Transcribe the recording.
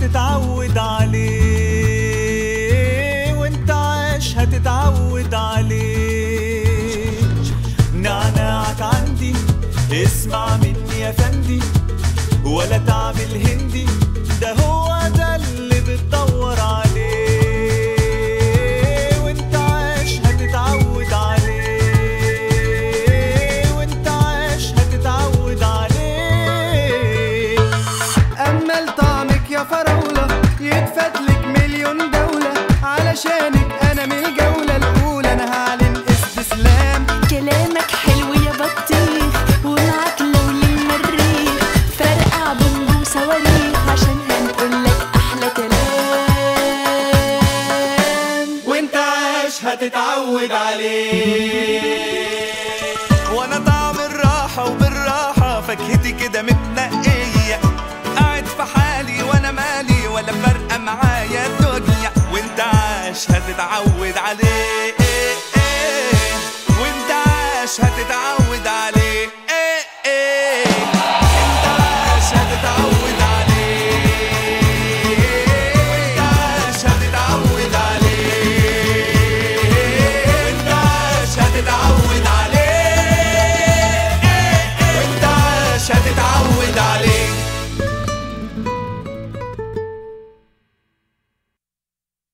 هتتعود عليه وانت عايش هتتعود عليه نعناعك عندي اسمع مني يا فندي ولا تعمل هندي ده هو ده اللي بتدور عليه وانت عايش هتتعود عليه وانت عايش هتتعود عليه اما لطعمك يا فراولة يتفتلك مليون دولة علشانك انا من الجولة الاولى انا هعلن استسلام كلامك حلو يا بطيخ ومعاك لو للمريخ فرقع بومب وصواريخ عشان هنقولك احلى كلام وانت عايش هتتعود عليه وانا طعم الراحة وبالراحة فاكهتي كده متنقية قاعد في حالي وانا مالي ولا فارقة معايا الدنيا وانت عايش هتتعود عليه